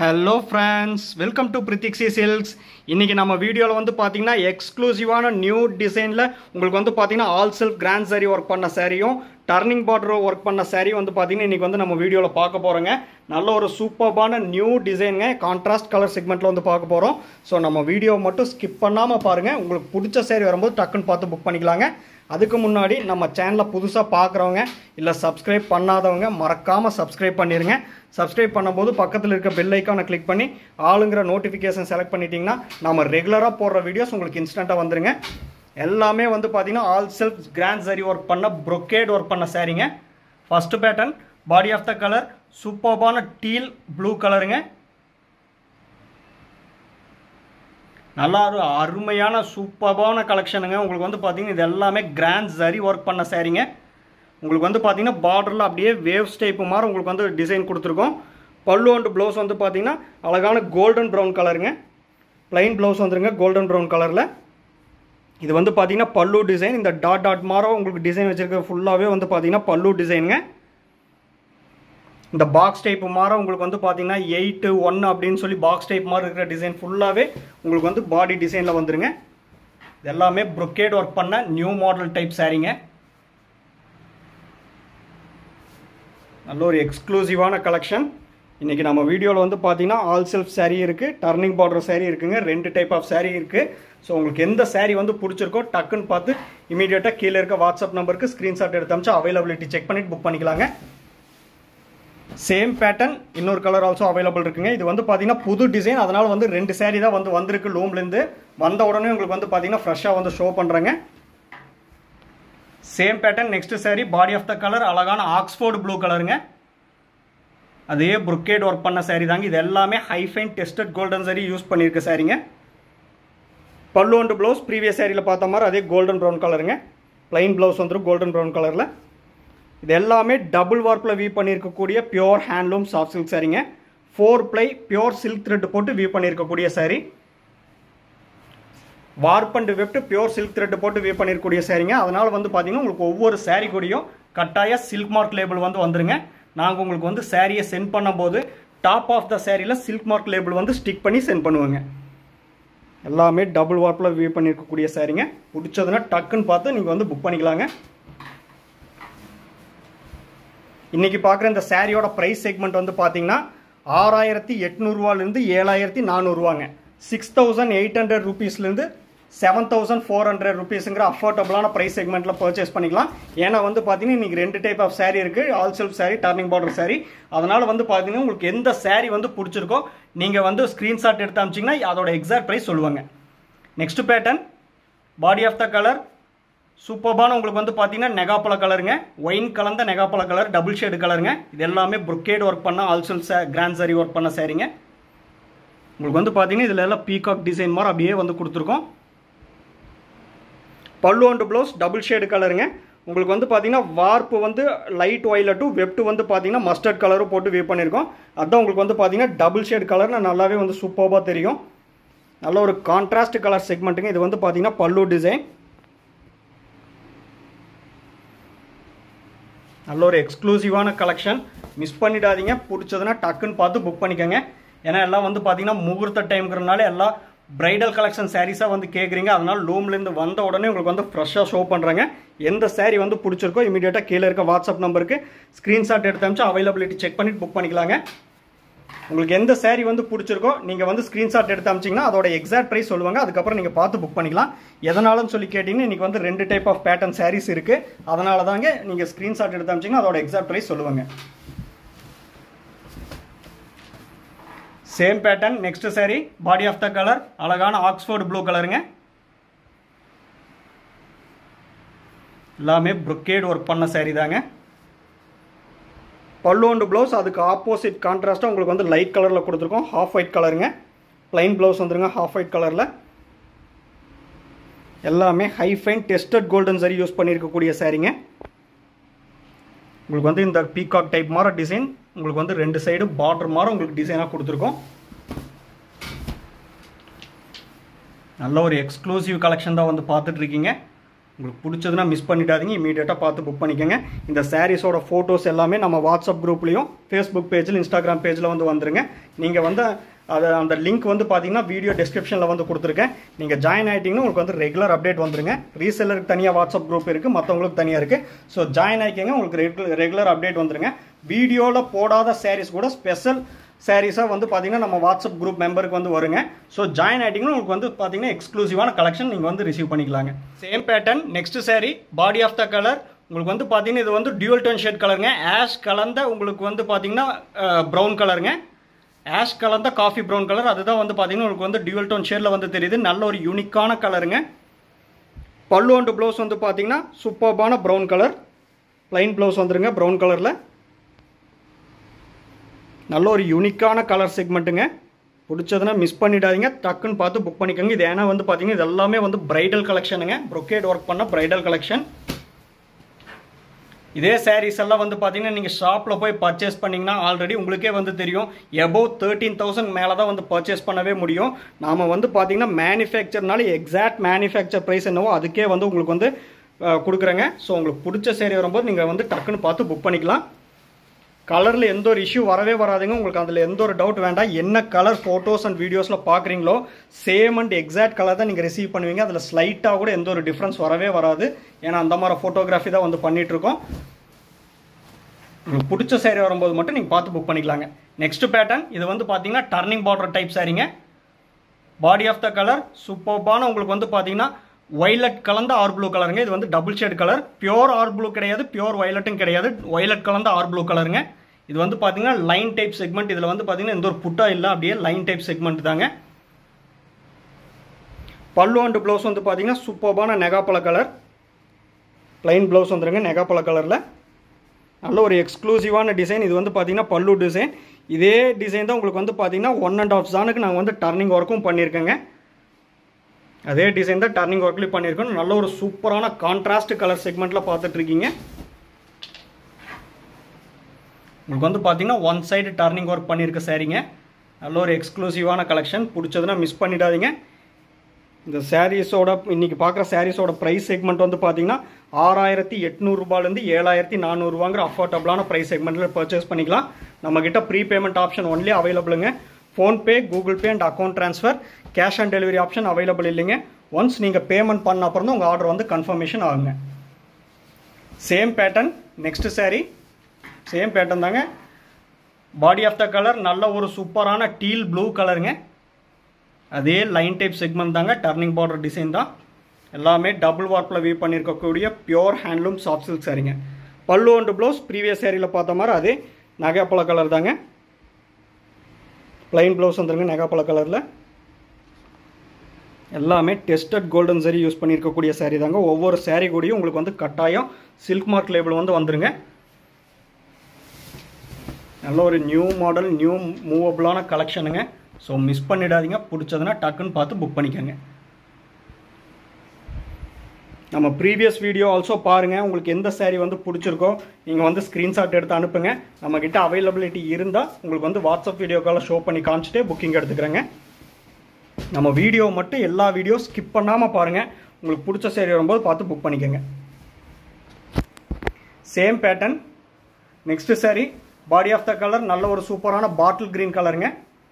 hello friends welcome to Prithiksi silks இன்றைக்கி நம்ம வீடியோவில் வந்து பார்த்தீங்கன்னா எக்ஸ்க்ளூசிவான நியூ டிசைனில் உங்களுக்கு வந்து பார்த்தீங்கன்னா all self grand saree work பண்ண சாரியும் டர்னிங் பார்டர் ஒர்க் பண்ண saree வந்து பார்த்தீங்கன்னா இன்றைக்கி வந்து நம்ம வீடியோவில் பார்க்க போகிறோங்க நல்ல ஒரு சூப்பர்பான நியூ டிசைனுங்க கான்ட்ராஸ்ட் கலர் செக்மெண்ட்டில் வந்து பார்க்க போகிறோம் ஸோ நம்ம வீடியோ மட்டும் ஸ்கிப் பண்ணாமல் பாருங்கள் உங்களுக்கு பிடிச்ச saree வரும்போது டக்குன்னு பார்த்து புக் பண்ணிக்கலாங்க அதுக்கு முன்னாடி நம்ம சேனலை புதுசாக பார்க்குறவங்க இல்லை சப்ஸ்கிரைப் பண்ணாதவங்க மறக்காமல் சப்ஸ்கிரைப் பண்ணிடுங்க சப்ஸ்கிரைப் பண்ணும்போது பக்கத்தில் இருக்க பெல் ஐக்கானை கிளிக் பண்ணி ஆளுங்கிற நோட்டிஃபிகேஷன் செலக்ட் பண்ணிட்டீங்கன்னா நம்ம ரெகுலராக போடுற வீடியோஸ் உங்களுக்கு இன்ஸ்டண்ட்டாக வந்துருங்க எல்லாமே வந்து பார்த்தீங்கன்னா all self grand sari work பண்ண brocade ஒர்க் பண்ண சாரீங்க first pattern body of the colour சூப்பர்பான டீல் ப்ளூ கலருங்க நல்லா ஒரு அருமையான சூப்பர்பான கலெக்ஷனுங்க உங்களுக்கு வந்து பார்த்தீங்கன்னா இது எல்லாமே கிராண்ட் சரி ஒர்க் பண்ண சாரீங்க உங்களுக்கு வந்து பார்த்தீங்கன்னா பார்டரில் அப்படியே வேவ்ஸ் டைப்பு மாதிரி உங்களுக்கு வந்து டிசைன் கொடுத்துருக்கோம் பல்லு அண்ட் ப்ளவுஸ் வந்து பார்த்தீங்கன்னா அழகான கோல்டன் ப்ரௌன் கலருங்க plain ப்ளவுஸ் வந்துருங்க கோல்டன் ப்ரௌன் கலரில் இது வந்து பார்த்தீங்கன்னா பல்லு டிசைன் இந்த டாட் டாட் மாரோ உங்களுக்கு டிசைன் வச்சிருக்க ஃபுல்லாகவே வந்து பார்த்தீங்கன்னா பல்லு டிசைனுங்க இந்த பாக்ஸ் டைப் மாற உங்களுக்கு வந்து பார்த்தீங்கன்னா எயிட்டு ஒன் அப்படின்னு சொல்லி பாக்ஸ் டைப் மாதிரி இருக்கிற டிசைன் ஃபுல்லாகவே உங்களுக்கு வந்து பாடி டிசைனில் வந்துருங்க இது எல்லாமே brocade ஒர்க் பண்ண நியூ மாடல் டைப் சாரீங்க நல்ல ஒரு எக்ஸ்க்ளூசிவான கலெக்ஷன் இன்றைக்கி நம்ம வீடியோவில் வந்து பார்த்தீங்கன்னா ஆல் செல்ஃப் saree இருக்குது டர்னிங் பார்டர் saree இருக்குங்க ரெண்டு டைப் ஆஃப் saree இருக்குது ஸோ உங்களுக்கு எந்த saree வந்து பிடிச்சிருக்கோ டக்குன்னு பார்த்து இமீடியட்டாக கீழே இருக்க வாட்ஸ்அப் நம்பருக்கு ஸ்க்ரீன்ஷாட் எடுத்து அமிச்சு அவைலபிலிட்டி செக் பண்ணிட்டு புக் பண்ணிக்கலாங்க சேம் பேட்டர்ன் இன்னொரு கலர் ஆல்சோ அவைலபிள் இருக்குங்க இது வந்து பார்த்தீங்கன்னா புது டிசைன் அதனால் வந்து ரெண்டு saree தான் வந்து வந்திருக்கு லூம்லேருந்து வந்த உடனே உங்களுக்கு வந்து பார்த்தீங்கன்னா ஃப்ரெஷ்ஷாக வந்து ஷோ பண்ணுறேங்க same pattern next saree body of the colour அழகான ஆக்ஸ்போர்டு ப்ளூ கலருங்க அதே brocade ஒர்க் பண்ண saree தாங்க இது எல்லாமே high fine tested golden saree use பண்ணியிருக்க சாரீங்க பல்லு அண்டு ப்ளவுஸ் ப்ரீவியஸ் சாரியில் பார்த்த மாதிரி அதே கோல்டன் ப்ரௌன் கலருங்க plain ப்ளவுஸ் வந்துடும் கோல்டன் ப்ரௌன் கலரில் இது எல்லாமே டபுள் வார்ப்பில் வீ பண்ணியிருக்கக்கூடிய பியோர் ஹேண்ட்லூம் சாஃப்ட் சில்க் சாரீங்க four ply pure silk thread போட்டு வீ பண்ணியிருக்கக்கூடிய saree warp and weft pure silk thread போட்டு வீ பண்ணியிருக்கக்கூடிய சாரீங்க அதனால் வந்து பார்த்தீங்கன்னா உங்களுக்கு ஒவ்வொரு saree கூடயும் கட்டாய சில்க் மார்க் லேபிள் வந்து வந்துருங்க நாங்கள் உங்களுக்கு வந்து சாரியை சென்ட் பண்ணும்போது டாப் ஆஃப் த சாரியில் சில்க் மார்க் லேபிள் வந்து ஸ்டிக் பண்ணி சென்ட் பண்ணுவாங்க எல்லாமே டபுள் வார்ப்பில் வியூ பண்ணியிருக்கக்கூடிய சாரீங்க பிடிச்சதுன்னா டக்குன்னு பார்த்து நீங்கள் வந்து புக் பண்ணிக்கலாங்க இன்றைக்கி பார்க்குற இந்த சாரியோட ப்ரைஸ் செக்மெண்ட் வந்து பார்த்தீங்கன்னா ஆறாயிரத்தி எட்நூறுவாலேருந்து ஏழாயிரத்தி நானூறுவாங்க சிக்ஸ் தௌசண்ட் எயிட் ஹண்ட்ரட் ருபீஸ்லேருந்து செவன் தௌசண்ட் ஃபோர் ஹண்ட்ரட் ருபீஸுங்கிற அஃபோர்டபுளான ப்ரைஸ் செக்மெண்ட்டில் பர்ச்சேஸ் பண்ணிக்கலாம் ஏன்னா வந்து பார்த்தீங்கன்னா இன்றைக்கி ரெண்டு டைப் ஆஃப் saree இருக்குது all self saree turning border saree அதனால் வந்து பார்த்தீங்கன்னா உங்களுக்கு எந்த saree வந்து பிடிச்சிருக்கோ நீங்கள் வந்து ஸ்க்ரீன்ஷாட் எடுத்து அமிச்சிங்கன்னா அதோட எக்ஸாக்ட் ப்ரைஸ் சொல்லுவாங்க next pattern body of the colour சூப்பர்பான உங்களுக்கு வந்து பார்த்தீங்கன்னா நெகாப்பழ கலருங்க ஒயின் கலந்த நெகாப்பழ கலர் டபுள் ஷேடு கலருங்க இது எல்லாமே brocade ஒர்க் பண்ண ஆல்சல் கிராண்ட் saree ஒர்க் பண்ண சாரீங்க உங்களுக்கு வந்து பார்த்தீங்கன்னா இதில் எல்லாம் பீகாக் டிசைன் மாதிரி அப்படியே வந்து கொடுத்துருக்கோம் பல்லு அண்டு ப்ளவுஸ் டபுள் ஷேடு கலருங்க உங்களுக்கு வந்து பார்த்தீங்கன்னா வார்ப்பு வந்து லைட் ஒயிலட்டும் வெப்ட் வந்து பார்த்தீங்கன்னா மஸ்டர்ட் கலரும் போட்டு வே பண்ணியிருக்கோம் அதான் உங்களுக்கு வந்து பார்த்தீங்கன்னா டபுள் ஷேடு கலர்னு நல்லாவே வந்து சூப்பராக தெரியும் நல்ல ஒரு கான்ட்ராஸ்ட் கலர் செக்மெண்ட்டுங்க இது வந்து பார்த்தீங்கன்னா பல்லு டிசைன் நல்ல ஒரு எக்ஸ்க்ளூசிவான கலெக்ஷன் மிஸ் பண்ணிடாதீங்க பிடிச்சதுன்னா டக்குன்னு பார்த்து புக் பண்ணிக்கோங்க ஏன்னா எல்லாம் வந்து பார்த்தீங்கன்னா முகூர்த்த டைம்ங்கிறனால எல்லாம் பிரைடல் கலெக்ஷன் சாரீஸாக வந்து கேட்குறீங்க அதனால் லூம்லேருந்து வந்த உடனே உங்களுக்கு வந்து ஃப்ரெஷ்ஷாக ஷோ பண்ணுறாங்க எந்த saree வந்து பிடிச்சிருக்கோ இமீடியட்டாக கீழே இருக்க வாட்ஸ்அப் நம்பருக்கு ஸ்க்ரீன்ஷாட் எடுத்து அமிச்சு அவைலபிலிட்டி செக் பண்ணிட்டு புக் பண்ணிக்கலாங்க உங்களுக்கு எந்த saree வந்து பிடிச்சிருக்கோ நீங்கள் வந்து ஸ்க்ரீன்ஷாட் எடுத்து அமிச்சிங்கன்னா அதோட எக்ஸாக்ட் ப்ரைஸ் சொல்லுவாங்க அதுக்கப்புறம் நீங்கள் பார்த்து புக் பண்ணிக்கலாம் எதனாலும் சொல்லி கேட்டிங்கன்னா இன்றைக்கி வந்து ரெண்டு டைப் ஆஃப் பேட்டர்ன் sarees இருக்குது அதனால தாங்க நீங்கள் ஸ்க்ரீன்ஷாட் எடுத்து அமிச்சிங்கன்னா அதோட எக்ஸாக்ட் ப்ரைஸ் சொல்லுவாங்க same pattern next saree body of the colour அழகான ஆக்ஸ்ஃபோர்டு ப்ளூ கலருங்க எல்லாமே brocade ஒர்க் பண்ண saree தாங்க பல்லு அண்டு ப்ளவுஸ் அதுக்கு ஆப்போசிட் கான்ட்ராஸ்ட்டாக உங்களுக்கு வந்து லைட் கலரில் கொடுத்துருக்கோம் ஹாஃப் ஒயிட் கலருங்க plain ப்ளவுஸ் வந்துருங்க ஹாஃப் ஒயிட் கலரில் எல்லாமே ஹைஃபைன் டெஸ்டட் கோல்டன் சரி யூஸ் பண்ணியிருக்கக்கூடிய சாரீங்க உங்களுக்கு வந்து இந்த பீகாக் டைப் மாதிரி டிசைன் உங்களுக்கு வந்து ரெண்டு சைடு பார்டர் மாதிரி உங்களுக்கு டிசைனாக கொடுத்துருக்கோம் நல்ல ஒரு எக்ஸ்க்ளூசிவ் கலெக்ஷன் தான் வந்து பார்த்துட்டு இருக்கீங்க உங்களுக்கு பிடிச்சதுன்னா மிஸ் பண்ணிடாதீங்க இமீடியட்டாக பார்த்து புக் பண்ணிக்கோங்க இந்த சாரீஸோட ஃபோட்டோஸ் எல்லாமே நம்ம வாட்ஸ்அப் குரூப்லேயும் ஃபேஸ்புக் பேஜில் இன்ஸ்டாகிராம் பேஜில் வந்து வந்துருங்க நீங்கள் வந்து அதை அந்த லிங்க் வந்து பார்த்தீங்கன்னா வீடியோ டிஸ்கிரிப்ஷனில் வந்து கொடுத்துருக்கேன் நீங்கள் ஜாயின் ஆகிட்டீங்கன்னா உங்களுக்கு வந்து ரெகுலர் அப்டேட் வந்துருங்க ரீசெல்லருக்கு தனியாக வாட்ஸ்அப் குரூப் இருக்குது மற்றவங்களுக்கு தனியாக இருக்குது ஸோ ஜாயின் ஆகிக்கங்க உங்களுக்கு ரெகுலர் ரெகுலர் அப்டேட் வந்துருங்க வீடியோவில் போடாத சாரீஸ் கூட ஸ்பெஷல் சாரீஸாக வந்து பார்த்தீங்கன்னா நம்ம வாட்ஸ்அப் குரூப் மெம்பருக்கு வந்து வருங்க ஸோ ஜாயின் ஆகிட்டிங்கன்னா உங்களுக்கு வந்து பார்த்தீங்கன்னா எக்ஸ்க்ளூசிவான கலெக்ஷன் நீங்கள் வந்து ரிசீவ் பண்ணிக்கலாங்க same pattern next saree body of the colour உங்களுக்கு வந்து பார்த்தீங்கன்னா இது வந்து டியூல் டோன் ஷேட் கலருங்க ஆஷ் கலந்த உங்களுக்கு வந்து பார்த்தீங்கன்னா ப்ரௌன் கலருங்க ஆஷ் கலந்த காஃபி ப்ரௌன் கலர் அதுதான் வந்து பார்த்தீங்கன்னா உங்களுக்கு வந்து டியூல் டோன் ஷேடில் வந்து தெரியுது நல்ல ஒரு யூனிக்கான கலருங்க பல்லு அண்டு ப்ளவுஸ் வந்து பார்த்தீங்கன்னா சூப்பர்பான ப்ரௌன் கலர் ப்ளைன் ப்ளவுஸ் வந்துருங்க ப்ரௌன் கலரில் நல்ல ஒரு யூனிக்கான கலர் செக்மெண்ட்டுங்க பிடிச்சதுன்னா மிஸ் பண்ணிடாதீங்க டக்குன்னு பார்த்து புக் பண்ணிக்கோங்க இது ஏன்னா வந்து பார்த்தீங்கன்னா இது எல்லாமே வந்து பிரைடல் கலெக்ஷனுங்க ப்ரொக்கேட் ஒர்க் பண்ண பிரைடல் கலெக்ஷன் இதே சாரீஸ் எல்லாம் வந்து பார்த்தீங்கன்னா நீங்கள் ஷாப்பில் போய் பர்ச்சேஸ் பண்ணிங்கன்னா ஆல்ரெடி உங்களுக்கே வந்து தெரியும் எபோவ் தேர்ட்டீன் தௌசண்ட் மேலே தான் வந்து பர்ச்சேஸ் பண்ணவே முடியும் நாம் வந்து பார்த்தீங்கன்னா மேனுஃபேக்சர்னால எக்ஸாக்ட் மேனுஃபேக்சர் ப்ரைஸ் என்னவோ அதுக்கே வந்து உங்களுக்கு வந்து அஹ், கொடுக்குறேங்க ஸோ உங்களுக்கு பிடிச்ச சேரீ வரும்போது நீங்கள் வந்து டக்குன்னு பார்த்து புக் பண்ணிக்கலாம் கலரில் எந்த ஒரு இஷ்யூ வரவே வராதுங்க உங்களுக்கு அதில் எந்த ஒரு டவுட் வேண்டாம் என்ன கலர் ஃபோட்டோஸ் அண்ட் வீடியோஸில் பார்க்குறீங்களோ சேம் அண்ட் எக்ஸாக்ட் கலர் தான் நீங்கள் ரிசீவ் பண்ணுவீங்க அதில் ஸ்லைட்டாக கூட எந்த ஒரு டிஃப்ரென்ஸ் வரவே வராது ஏன்னா அந்த மாதிரி ஃபோட்டோகிராஃபி தான் வந்து பண்ணிட்டு இருக்கோம் உங்களுக்கு பிடிச்ச சேரீ வரும்போது மட்டும் நீங்கள் பார்த்து புக் பண்ணிக்கலாங்க நெக்ஸ்ட் பேட்டர்ன் இது வந்து பார்த்தீங்கன்னா டர்னிங் பார்டர் டைப் சாரீங்க பாடி ஆஃப் த கலர் சூப்பர்பான உங்களுக்கு வந்து பார்த்தீங்கன்னா ஒய்லட் கலந்த ஆர் ப்ளூ கலருங்க இது வந்து double shade colour pure or blue கிடையாது பியோர் ஒய்லட்டும் கிடையாது ஒய்லட் கலந்த ஆர் ப்ளூ கலருங்க இது வந்து பார்த்தீங்கன்னா லைன் டைப் செக்மெண்ட் இதில் வந்து பார்த்தீங்கன்னா எந்த ஒரு புட்டா இல்லை அப்படியே லைன் டைப் செக்மெண்ட் தாங்க பல்லு அண்டு ப்ளவுஸ் வந்து பார்த்தீங்கன்னா சூப்பர்பான நெகாப்பழ கலர் ப்ளைன் ப்ளவுஸ் வந்துருங்க நெகாப்பழ கலரில் நல்ல ஒரு எக்ஸ்க்ளூசிவான டிசைன் இது வந்து பார்த்தீங்கன்னா பல்லு டிசைன் இதே டிசைன் தான் உங்களுக்கு வந்து பார்த்தீங்கன்னா ஒன் அண்ட் ஆஃப் ஜானுக்கு நாங்கள் வந்து டர்னிங் ஒர்க்கும் பண்ணியிருக்கேங்க அதே டிசைன் தான் டர்னிங் ஒர்க்லேயும் பண்ணியிருக்கோம் நல்ல ஒரு சூப்பரான கான்ட்ராஸ்ட் கலர் செக்மெண்ட்டில் பார்த்துட்டு இருக்கீங்க உங்களுக்கு வந்து பார்த்தீங்கன்னா ஒன் சைடு டர்னிங் ஒர்க் பண்ணியிருக்க சாரீங்க நல்ல ஒரு எக்ஸ்க்ளூசிவான கலெக்ஷன் பிடிச்சதுன்னா மிஸ் பண்ணிடாதீங்க இந்த சாரீஸோட இன்னைக்கு பார்க்குற சாரீஸோட ப்ரைஸ் செக்மெண்ட் வந்து பார்த்தீங்கன்னா ஆறாயிரத்தி எட்நூறுபாலேருந்து ஏழாயிரத்தி நானூறுவாங்கிற அஃபோர்டபுளான ப்ரைஸ் செக்மெண்ட்டில் பர்ச்சேஸ் பண்ணிக்கலாம் நம்மக்கிட்ட ப்ரீ பேமெண்ட் ஆப்ஷன் ஒன்லி அவைலபிளுங்க PhonePe Google Pay and account transfer cash on delivery option available இல்லைங்க ஒன்ஸ் நீங்கள் பேமெண்ட் பண்ண அப்புறம் தான் உங்கள் ஆர்டர் வந்து கன்ஃபர்மேஷன் ஆகுங்க same pattern next saree same pattern தாங்க பாடி ஆஃப் த கலர் நல்ல ஒரு சூப்பரான டீல் ப்ளூ கலருங்க அதே லைன் டைப் செக்மெண்ட் தாங்க டர்னிங் பார்டர் டிசைன் தான் எல்லாமே டபுள் வார்ப்பில் வீவ் பண்ணியிருக்கக்கூடிய பியோர் ஹேண்ட்லூம் சாஃப்ட் சில்க் சாரீங்க பல்லு அண்டு ப்ளவுஸ் ப்ரீவியஸ் சாரியில் பார்த்த மாதிரி அதே நகைப்பழ கலர் தாங்க ப்ளைன் ப்ளவுஸ் வந்துருங்க நகைப்பழ கலரில் எல்லாமே டெஸ்டட் கோல்டன் சரி யூஸ் பண்ணியிருக்கக்கூடிய saree தாங்க ஒவ்வொரு saree கூடயும் உங்களுக்கு வந்து கட்டாயம் சில்க் மார்க் லேபிள் வந்து வந்துருங்க நல்ல ஒரு நியூ மாடல் நியூ மூவபிளான கலெக்ஷனுங்க ஸோ மிஸ் பண்ணிடாதீங்க பிடிச்சதுன்னா டக்குன்னு பார்த்து புக் பண்ணிக்கோங்க நம்ம ப்ரீவியஸ் வீடியோ ஆல்சோ பாருங்கள் உங்களுக்கு எந்த saree வந்து பிடிச்சிருக்கோ நீங்கள் வந்து ஸ்க்ரீன்ஷாட் எடுத்து அனுப்புங்க நம்மக்கிட்ட அவைலபிலிட்டி இருந்தால் உங்களுக்கு வந்து வாட்ஸ்அப் வீடியோ காலில் ஷோ பண்ணி காமிச்சிட்டு புக்கிங் எடுத்துக்கிறேங்க நம்ம வீடியோ மட்டும் எல்லா வீடியோ ஸ்கிப் பண்ணாமல் பாருங்கள் உங்களுக்கு பிடிச்ச சேரீ வரும்போது பார்த்து புக் பண்ணிக்கோங்க same pattern next saree body of the colour நல்ல ஒரு சூப்பரான பாட்டில் கிரீன் கலருங்க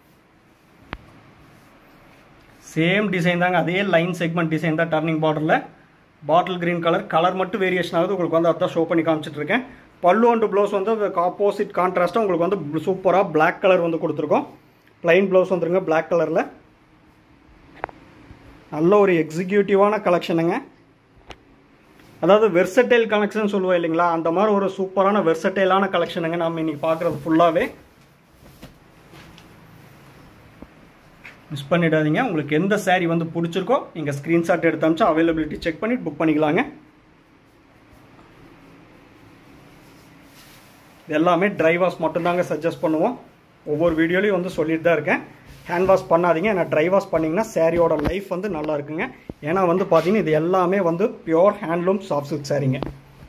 சேம் டிசைன் தாங்க அதே லைன் செக்மெண்ட் டிசைன் தான் டர்னிங் பார்டரில் பாட்டில் கிரீன் கலர் கலர் மட்டும் வேரியேஷன் ஆகுது உங்களுக்கு வந்து அதான் ஷோ பண்ணி காமிச்சிட்டு இருக்கேன் பல்லு அண்டு ப்ளவுஸ் வந்து அதுக்கு ஆப்போசிட் கான்ட்ராஸ்ட்டாக உங்களுக்கு வந்து சூப்பராக Black கலர் வந்து கொடுத்துருக்கோம் ப்ளைன் ப்ளவுஸ் வந்துருங்க Black கலரில் நல்ல ஒரு எக்ஸிக்யூட்டிவான கலெக்ஷனுங்க அதாவது வெர்சடைல் கலெக்ஷன் சொல்லுவோம் இல்லைங்களா அந்த மாதிரி ஒரு சூப்பரான வெர்சடைலான கலெக்ஷனுங்க நம்ம இன்னைக்கு பார்க்குறது ஃபுல்லாகவே மிஸ் பண்ணிடாதீங்க உங்களுக்கு எந்த saree வந்து பிடிச்சிருக்கோ நீங்கள் ஸ்க்ரீன்ஷாட் எடுத்து அமிச்சா அவைலபிலிட்டி செக் பண்ணிட்டு புக் பண்ணிக்கலாங்க இது எல்லாமே ட்ரை வாஷ் மட்டும்தாங்க சஜஸ்ட் பண்ணுவோம் ஒவ்வொரு வீடியோலையும் வந்து சொல்லிட்டு தான் இருக்கேன் ஹேண்ட் வாஷ் பண்ணாதீங்க ஏன்னா ட்ரை வாஷ் பண்ணிங்கன்னா சாரியோட லைஃப் வந்து நல்லா இருக்குங்க ஏன்னா வந்து பார்த்தீங்கன்னா இது எல்லாமே வந்து பியோர் ஹேண்ட்லூம் சாஃப்ட் சில்க் சாரீங்க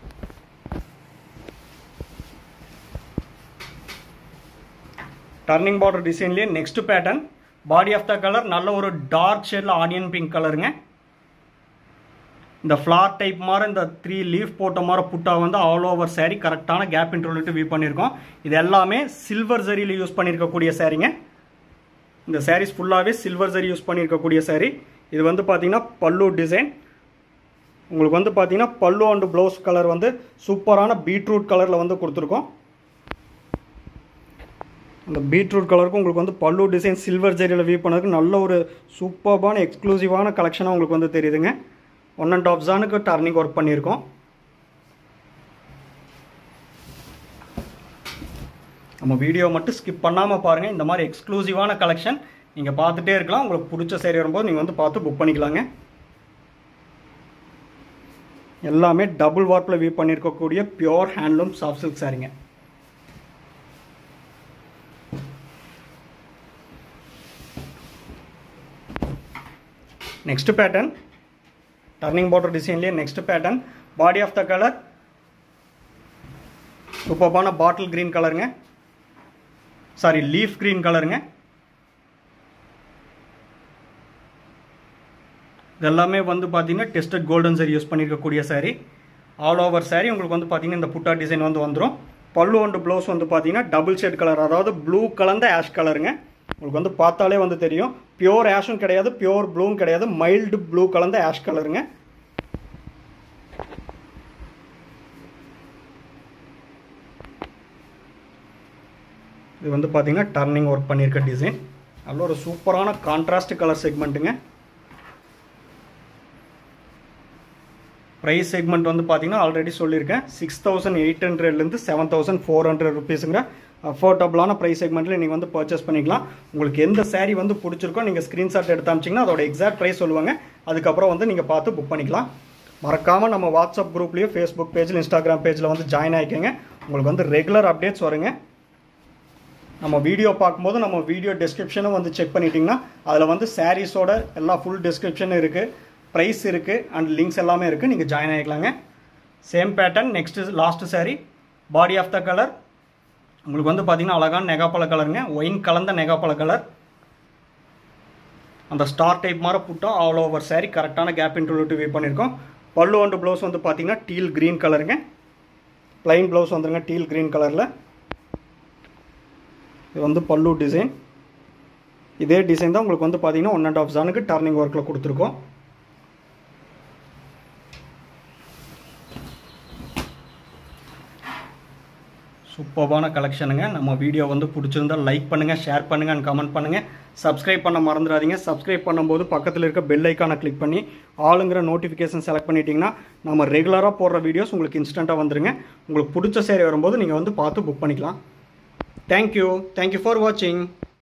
டர்னிங் பார்டர் டிசைன்லேயே next pattern body of the colour நல்ல ஒரு டார்க் ஷேடில் ஆனியன் பிங்க் கலருங்க இந்த ஃப்ளார் டைப் மாதிரி இந்த த்ரீ லீஃப் போட்ட மாதிரி புட்டா வந்து ஆல் ஓவர் saree கரெக்டான கேப் இன்ட்ரோலிட்டு வியூ பண்ணியிருக்கோம் இது எல்லாமே சில்வர் ஜரியில் யூஸ் பண்ணியிருக்கக்கூடிய சாரீங்க இந்த sarees ஃபுல்லாகவே சில்வர் ஜரி யூஸ் பண்ணியிருக்கக்கூடிய saree இது வந்து பார்த்தீங்கன்னா பல்லு டிசைன் உங்களுக்கு வந்து பார்த்தீங்கன்னா பல்லு அண்டு ப்ளவுஸ் கலர் வந்து சூப்பரான பீட்ரூட் கலரில் வந்து கொடுத்துருக்கோம் அந்த பீட்ரூட் கலருக்கும் உங்களுக்கு வந்து பல்லு டிசைன் சில்வர் ஜெரியில் வியூ பண்ணதுக்கு நல்ல ஒரு சூப்பர்பான எக்ஸ்க்ளூசிவான கலெக்ஷனாக உங்களுக்கு வந்து தெரியுதுங்க ஒன் அண்ட் ஆஃப் ஜானுக்கு டர்னிங் ஒர்க் பண்ணியிருக்கோம் நம்ம வீடியோ மட்டும் ஸ்கிப் பண்ணாமல் பாருங்கள் இந்த மாதிரி எக்ஸ்க்ளூசிவான கலெக்ஷன் நீங்கள் பார்த்துட்டே இருக்கலாம் உங்களுக்கு பிடிச்ச சரி வரும்போது நீங்கள் வந்து பார்த்து புக் பண்ணிக்கலாங்க எல்லாமே டபுள் வார்ப்பில் வியூ பண்ணியிருக்கக்கூடிய பியோர் ஹேண்ட்லூம் சாஃப்ட் சில்க் சாரிங்க நெக்ஸ்ட் பேட்டர்ன் டர்னிங் பார்டர் டிசைன்லேயே next pattern body of the colour சூப்பர்பான பாட்டில் க்ரீன் கலருங்க சாரி லீஃப் க்ரீன் கலருங்க இதெல்லாமே வந்து பார்த்தீங்கன்னா டெஸ்டட் கோல்டன் சாரி யூஸ் பண்ணியிருக்கக்கூடிய சாரி ஆல் ஓவர் சாரி உங்களுக்கு வந்து பார்த்தீங்கன்னா இந்த புட்டா டிசைன் வந்து வந்துடும் பல்லு அண்டு ப்ளவுஸ் வந்து பார்த்தீங்கன்னா டபுள் ஷேட் கலர் அதாவது ப்ளூ கலந்த ஆஷ் கலருங்க உங்களுக்கு வந்து பார்த்தாலே வந்து தெரியும் பியோர் ஆஷும் கிடையாது பியோர் ப்ளூவும் கிடையாது மைல்டு ப்ளூ கலந்த ஆஷ் கலருங்க இது வந்து பார்த்தீங்கன்னா டர்னிங் ஒர்க் பண்ணியிருக்க டிசைன் நல்ல ஒரு சூப்பரான கான்ட்ராஸ்ட் கலர் செக்மெண்ட்டுங்க ப்ரைஸ் செக்மெண்ட் வந்து பார்த்தீங்கன்னா ஆல்ரெடி சொல்லியிருக்கேன் சிக்ஸ் தௌசண்ட் எயிட் ஹண்ட்ரட்லேருந்து செவன் தௌசண்ட் ஃபோர் ஹண்ட்ரட் ருபீஸுங்கிற அஃபோர்டபுளான ப்ரைஸ் செக்மெண்ட்டில் நீங்கள் வந்து பர்ச்சேஸ் பண்ணிக்கலாம் உங்களுக்கு எந்த saree வந்து பிடிச்சிருக்கோ நீங்கள் ஸ்க்ரீன்ஷாட் எடுத்து அமிச்சிங்கன்னா அதோட எக்ஸாக்ட் ப்ரைஸ் சொல்லுவாங்க அதுக்கப்புறம் வந்து நீங்கள் பார்த்து புக் பண்ணிக்கலாம் மறக்காமல் நம்ம வாட்ஸ்அப் குரூப்லேயும் ஃபேஸ்புக் பேஜில் இன்ஸ்டாகிராம் பேஜில் வந்து ஜாயின் ஆகிக்கோங்க உங்களுக்கு வந்து ரெகுலர் அப்டேட்ஸ் வருங்க நம்ம வீடியோ பார்க்கும்போது நம்ம வீடியோ டிஸ்கிரிப்ஷனும் வந்து செக் பண்ணிட்டீங்கன்னா அதில் வந்து சாரீஸோட எல்லா ஃபுல் டிஸ்கிரிப்ஷனும் இருக்குது ப்ரைஸ் இருக்குது அண்ட் லிங்க்ஸ் எல்லாமே இருக்குது நீங்கள் ஜாயின் ஆகிக்கலாங்க same pattern next last saree body of the colour உங்களுக்கு வந்து பார்த்தீங்கன்னா அழகான நெகாப்பழ கலருங்க ஒயின் கலந்த நெகாப்பழ கலர் அந்த ஸ்டார் டைப் மாதிரி புட்டா ஆல் ஓவர் saree கரெக்டான கேப் இன்ட்ரோலிட்டு வியூ பண்ணியிருக்கோம் பல்லு அண்டு ப்ளவுஸ் வந்து பார்த்தீங்கன்னா டீல் க்ரீன் கலருங்க ப்ளைன் ப்ளவுஸ் வந்துருங்க டீல் க்ரீன் கலரில் இது வந்து பல்லு டிசைன் இதே டிசைன் தான் உங்களுக்கு வந்து பார்த்தீங்கன்னா ஒன் அண்ட் ஆஃப் ஜானுக்கு டர்னிங் ஒர்க்கில் கொடுத்துருக்கோம் சூப்பர்பான கலெக்ஷனுங்க நம்ம வீடியோ வந்து பிடிச்சிருந்தா லைக் பண்ணுங்கள் ஷேர் பண்ணுங்கள் அண்ட் கமெண்ட் பண்ணுங்கள் சப்ஸ்கிரைப் பண்ண மறந்துடாதீங்க சப்ஸ்கிரைப் பண்ணும்போது பக்கத்தில் இருக்க பெல் ஐக்கானை கிளிக் பண்ணி ஆளுங்கிற நோட்டிஃபிகேஷன் செலக்ட் பண்ணிட்டீங்கன்னா நம்ம ரெகுலராக போடுற வீடியோஸ் உங்களுக்கு இன்ஸ்டண்ட்டாக வந்துருங்க உங்களுக்கு பிடிச்ச சேரி வரும்போது நீங்கள் வந்து பார்த்து புக் பண்ணிக்கலாம் தேங்க்யூ தேங்க்யூ ஃபார் வாட்சிங்